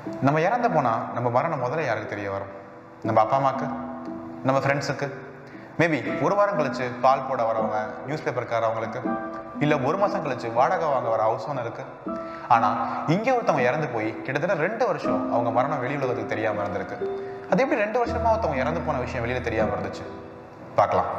நம்ம இறந்து போனால் நம்ம மரணம் முதல்ல யாருக்கு தெரிய வரும் நம்ம அப்பா அம்மாவுக்கு நம்ம ஃப்ரெண்ட்ஸுக்கு மேபி ஒரு வாரம் கழிச்சு பால் போட வரவங்க நியூஸ் பேப்பர்காரவங்களுக்கு இல்லை ஒரு மாதம் கழிச்சு வாடகை வாங்க வர ஹவுஸ் ஓனருக்கு ஆனால் இங்கே ஒருத்தவங்க இறந்து போய் கிட்டத்தட்ட ரெண்டு வருஷம் அவங்க மரணம் வெளி உலகத்துக்கு தெரியாமல் இருந்திருக்கு அது எப்படி ரெண்டு வருஷமா ஒருத்தவங்க இறந்து போன விஷயம் வெளியில் தெரியாமல் இருந்துச்சு பார்க்கலாம்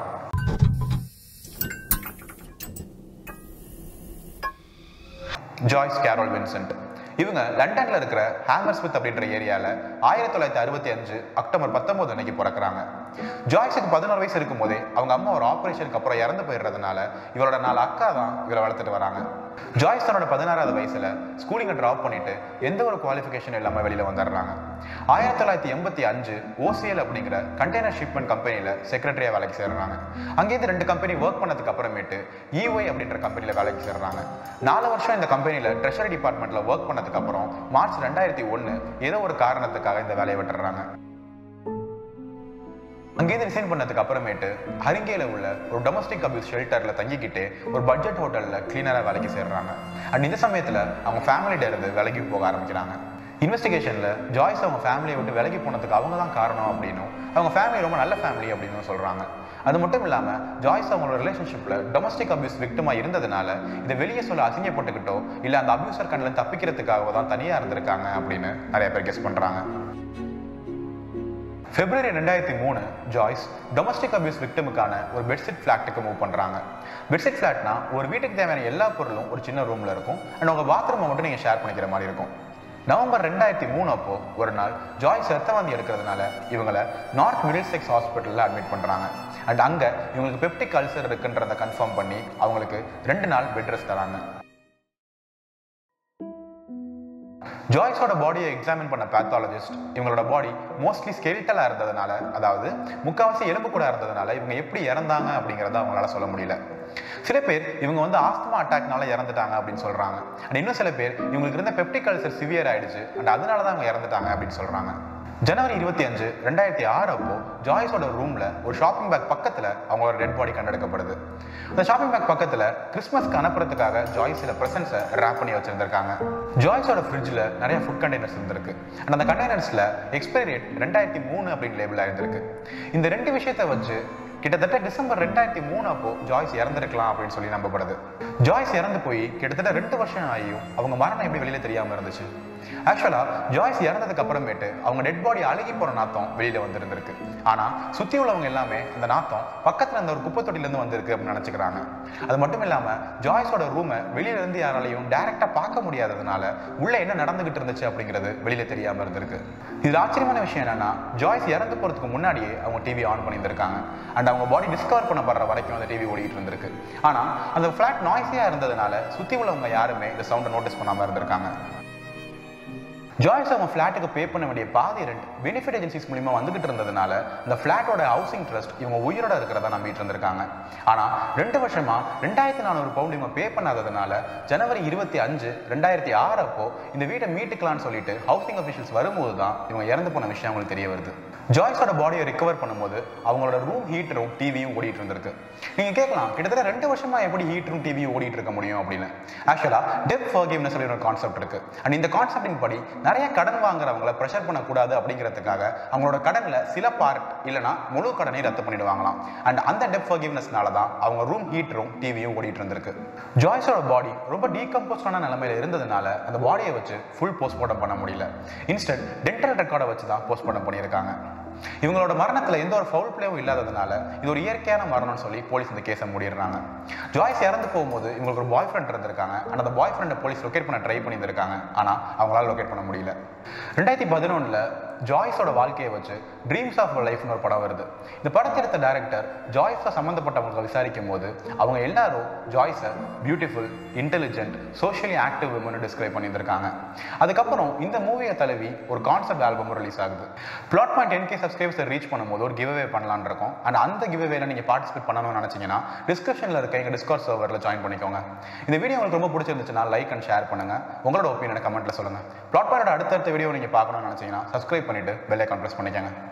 ஜாய்ஸ் கேரோல் வின்சென்ட் இவங்க லண்டன்ல இருக்கிற ஹேமர்ஸ்மித் அப்படின்ற ஏரியால ஆயிரத்தி தொள்ளாயிரத்தி அறுபத்தி அஞ்சு அக்டோபர் பத்தொன்பது அன்னைக்கு பிறக்கிறாங்க ஜாய்ஸுக்கு பதினோரு வயசு இருக்கும் போதே அவங்க அம்மா ஒரு ஆபரேஷனுக்கு அப்புறம் இறந்து போயிடுறதுனால இவரோட நாலு அக்கா தான் இவரை வளர்த்துட்டு வராங்க ஜாய்ஸ் தன்னோட பதினாறாவது வயசுல ஸ்கூலிங்கை ட்ராப் பண்ணிட்டு எந்த ஒரு குவாலிஃபிகேஷன் இல்லாம வெளியில வந்துடுறாங்க ஆயிரத்தி தொள்ளாயிரத்தி எண்பத்தி அஞ்சு ஓசிஎல் அப்படிங்கிற கண்டெய்னர் ஷிப்மெண்ட் கம்பெனில செக்ரட்டரியா வேலைக்கு சேர்றாங்க அங்கேருந்து ரெண்டு கம்பெனி ஒர்க் பண்ணதுக்கு அப்புறமேட்டு இஒய் அப்படின்ற கம்பெனில வேலைக்கு சேர்றாங்க நாலு வருஷம் இந்த கம்பெனில ட்ரெஷரி டிபார்ட்மெண்ட்ல ஒர்க் பண்ணதுக்கு அப்புறம் மார்ச் ரெண்டாயிரத்தி ஒன்னு ஏதோ ஒரு காரணத்துக்காக இந்த வேலையை விட்டுறாங்க அங்கேருந்து ரிசைன் பண்ணதுக்கு அப்புறமேட்டு ஹரிங்கேல உள்ள ஒரு டொமஸ்டிக் அபியூஸ் ஷெல்டர்ல தங்கிக்கிட்டு ஒரு பட்ஜெட் ஹோட்டல்ல கிளீனரா வேலைக்கு சேர்றாங்க அண்ட் இந்த சமயத்துல அவங்க ஃபேமிலிட்ட இருந்து விலகி போக ஆரம்பிக்கிறாங்க இன்வெஸ்டிகேஷன்ல ஜாய்ஸ் அவங்க ஃபேமிலியை விட்டு விலகி போனதுக்கு அவங்க தான் காரணம் அப்படின்னும் அவங்க ஃபேமிலி ரொம்ப நல்ல ஃபேமிலி அப்படின்னு சொல்றாங்க அது மட்டும் இல்லாம ஜாய்ஸ் அவங்களோட ரிலேஷன்ஷிப்ல டொமஸ்டிக் அபியூஸ் விக்டிமா இருந்ததுனால இதை வெளியே சொல்ல அசிங்கப்பட்டுக்கிட்டோ இல்ல அந்த அபியூசர் கண்ணில் தப்பிக்கிறதுக்காக தான் தனியா இருந்திருக்காங்க அப்படின்னு நிறைய பேர் கெஸ் பண்றாங்க பிப்ரவரி ரெண்டாயிரத்தி மூணு ஜாய்ஸ் டொமஸ்டிக் அபியூஸ் விக்டிமுக்கான ஒரு பெட்ஷீட் ஃப்ளாட்டுக்கு மூவ் பண்ணுறாங்க பெட்ஷீட் ஃப்ளாட்னா ஒரு வீட்டுக்கு தேவையான எல்லா பொருளும் ஒரு சின்ன ரூமில் இருக்கும் அண்ட் உங்கள் பாத்ரூமை மட்டும் நீங்கள் ஷேர் பண்ணிக்கிற மாதிரி இருக்கும் நவம்பர் ரெண்டாயிரத்தி மூணு அப்போ ஒரு நாள் ஜாய்ஸ் ரத்தவாந்தி எடுக்கிறதுனால இவங்களை நார்த் மிடில் செக்ஸ் ஹாஸ்பிட்டலில் அட்மிட் பண்ணுறாங்க அண்ட் அங்கே இவங்களுக்கு பெப்டிக் அல்சர் இருக்குன்றதை கன்ஃபார்ம் பண்ணி அவங்களுக்கு ரெண்டு நாள் பெட் ரெஸ்ட் தராங்க ஜாய்ஸோட பாடியை எக்ஸாமின் பண்ண பேத்தாலஜிஸ்ட் இவங்களோட பாடி மோஸ்ட்லி ஸ்கெலிட்டலாக இருந்ததுனால அதாவது முக்கால்வாசி எலும்பு கூட இருந்ததுனால இவங்க எப்படி இறந்தாங்க அப்படிங்கிறத அவங்களால சொல்ல முடியல சில பேர் இவங்க வந்து ஆஸ்துமா அட்டாக்னால இறந்துட்டாங்க அப்படின்னு சொல்றாங்க அண்ட் இன்னும் சில பேர் இவங்களுக்கு இருந்த பெப்டிக் அல்சர் சிவியர் ஆயிடுச்சு அண்ட் அதனால தான் அவங்க இறந்துட்டாங்க அப்படின்னு சொல்றாங்க ஜனவரி இருபத்தி அஞ்சு ரெண்டாயிரத்தி ஆறு அப்போ ஜாய்ஸோட ரூம்ல ஒரு ஷாப்பிங் பேக் பக்கத்துல அவங்களோட டெட் பாடி கண்டெடுக்கப்படுது அந்த ஷாப்பிங் பேக் பக்கத்துல கிறிஸ்மஸ்க்கு அனுப்புறதுக்காக ஜாய்ஸ் சில ப்ரெசன்ஸை ரேப் பண்ணி வச்சிருந்திருக்காங்க ஜாய்ஸோட ஃப்ரிட்ஜில் நிறைய ஃபுட் கண்டெய்னர்ஸ் இருந்திருக்கு அண்ட் அந்த கண்டெய்னர்ஸ்ல எக்ஸ்பைரி டேட் ரெண்டாயிரத்தி மூணு அப்படின்னு லேபிள் ஆயிருந்திருக்கு இந்த ரெண்டு விஷயத்தை வச்சு கிட்டத்தட்ட டிசம்பர் ரெண்டாயிரத்தி மூணு அப்போ ஜாய்ஸ் இறந்திருக்கலாம் அப்படின்னு சொல்லி நம்பப்படுது ஜாய்ஸ் இறந்து போய் கிட்டத்தட்ட ரெண்டு வருஷம் ஆகியும் அவங்க மரணம் எப்படி வெளியில தெரியாம இருந்துச்சு ஆக்சுவலா ஜாய்ஸ் இறந்ததுக்கு அப்புறமேட்டு அவங்க டெட் பாடி அழுகி போற நாத்தம் வெளியில வந்திருந்திருக்கு ஆனா சுத்தி உள்ளவங்க எல்லாமே அந்த நாத்தம் பக்கத்துல இருந்த ஒரு குப்பை தொட்டில இருந்து வந்திருக்கு அப்படின்னு நினைச்சுக்கிறாங்க அது மட்டும் இல்லாம ஜாய்ஸோட ரூமை வெளியில இருந்து யாராலையும் டைரக்டா பார்க்க முடியாததுனால உள்ள என்ன நடந்துகிட்டு இருந்துச்சு அப்படிங்கிறது வெளியில தெரியாம இருந்திருக்கு இது ஆச்சரியமான விஷயம் என்னன்னா ஜாய்ஸ் இறந்து போறதுக்கு முன்னாடியே அவங்க டிவி ஆன் பண்ணியிருந்திருக்காங்க அண்ட் அவங்க பாடி டிஸ்கவர் பண்ணப்படுற வரைக்கும் அந்த டிவி ஓடிட்டு இருந்திருக்கு ஆனா அந்த ஃபிளாட் நாய்ஸியா இருந்ததுனால சுத்தி உள்ளவங்க யாருமே இந்த சவுண்டை நோட்டீஸ் பண்ணாம இருந்திருக்காங்க ஜாய்ஸ் அவங்க ஃப்ளாட்டுக்கு பே பண்ண வேண்டிய பாதி ரெண்ட் பெனிஃபிட் ஏஜென்சிஸ் மூலியமா வந்துகிட்டு இருந்ததுனால அந்த ஃப்ளாட்டோட ஹவுசிங் ட்ரஸ்ட் இவங்க உயிரோட இருக்கிறதா நம்பிட்டு இருந்திருக்காங்க ஆனா ரெண்டு வருஷமா ரெண்டாயிரத்தி நானூறு பவுண்ட் இவங்க பே பண்ணாததுனால ஜனவரி இருபத்தி அஞ்சு ரெண்டாயிரத்தி ஆறு அப்போ இந்த வீட்டை மீட்டுக்கலாம்னு சொல்லிட்டு ஹவுசிங் அஃபிஷியல்ஸ் வரும்போது தான் இவங்க இறந்து போன விஷயம் அவங்களுக்கு தெரிய வருது ஜாய்ஸோட பாடியை ரிகவர் பண்ணும்போது அவங்களோட ரூம் ஹீட்டரும் டிவியும் ஓடிட்டு இருந்திருக்கு நீங்க கேட்கலாம் கிட்டத்தட்ட ரெண்டு வருஷமா எப்படி ஹீட்டரும் டிவியும் ஓடிட்டு இருக்க முடியும் அப்படின்னு ஆக்சுவலா டெப் ஃபர்கிவ்னஸ் சொல்லி ஒரு கான்செப்ட் இருக்கு அண்ட் இந்த கான்செப்டின் படி நிறைய கடன் வாங்குறவங்களை ப்ரெஷர் பண்ணக்கூடாது அப்படிங்கிறதுக்காக அவங்களோட கடன்ல சில பார்ட் இல்லைனா முழு கடனை ரத்து பண்ணிடுவாங்களாம் அண்ட் அந்த டெப் ஃபர்கிவ்னஸ்னால தான் அவங்க ரூம் ஹீட்டரும் டிவியும் ஓடிட்டு இருந்திருக்கு ஜாய்ஸோட பாடி ரொம்ப டீகம்போஸ்டான நிலைமையில இருந்ததுனால அந்த பாடியை வச்சு ஃபுல் போஸ்ட்மார்ட்டம் பண்ண முடியல இன்ஸ்டன்ட் டென்டல் ரெக்கார்டை வச்சு தான் போஸ்ட்மார்ட்டம் பண்ணியிருக்காங்க இவங்களோட மரணத்துல எந்த ஒரு ஃபவுல் பிளேவும் இல்லாததுனால இது ஒரு இயற்கையான மரணம்னு சொல்லி போலீஸ் இந்த கேஸை மூடிடுறாங்க ஜாய்ஸ் இறந்து போகும்போது இவங்களுக்கு ஒரு பாய் ஃப்ரெண்ட் இருந்திருக்காங்க அண்ட் அந்த பாய் ஃப்ரெண்டை போலீஸ் லொக்கேட் பண்ண ட்ரை பண்ணியிருந்திருக்காங்க ஆனா அவங்களால லொக்கேட் பண்ண முடியல ரெண்டாயிரத்தி பதினொன்னுல ஜாய்ஸோட வாழ்க்கையை வச்சு ட்ரீம்ஸ் ஆஃப் லைஃப்னு ஒரு படம் வருது இந்த படத்தை எடுத்த டேரக்டர் ஜாய்ஸை சம்மந்தப்பட்டவங்களை விசாரிக்கும் போது அவங்க எல்லாரும் ஜாய்ஸை beautiful intelligent socially active women describe பண்ணியிருந்திருக்காங்க அதுக்கப்புறம் இந்த மூவியை தழுவி ஒரு கான்செப்ட் ஆல்பமும் ரிலீஸ் ஆகுது பிளாட் பாயிண்ட் டென் கே சப்ஸ்கிரைபர்ஸை ரீச் பண்ணும்போது ஒரு கிவ்அவே பண்ணலாம்னு இருக்கோம் அண்ட் அந்த கிவ்அவேல நீங்கள் பார்ட்டிசிபேட் பண்ணணும்னு நினச்சிங்கன்னா டிஸ்கிரிப்ஷனில் இருக்க எங்கள் டிஸ்கார்ட் சர்வரில் ஜாயின் பண்ணிக்கோங்க இந்த வீடியோ உங்களுக்கு ரொம்ப பிடிச்சிருந்துச்சுன்னா லைக் அண்ட் ஷேர் பண்ணுங்க உங்களோட ஒப்பீனியனை கமெண்ட்டில் சொல்லுங்கள் பிளாட் பாயிண்டோட அடுத்தடுத்த வீடியோ நீங்கள் பார்க்கணும்னு நினச்சிங்கன்னா சப்ஸ்கிரைப் பண்ணிட்டு பெல் ஐக்கான் ப்ரெஸ் பண்ணிக்கோங்க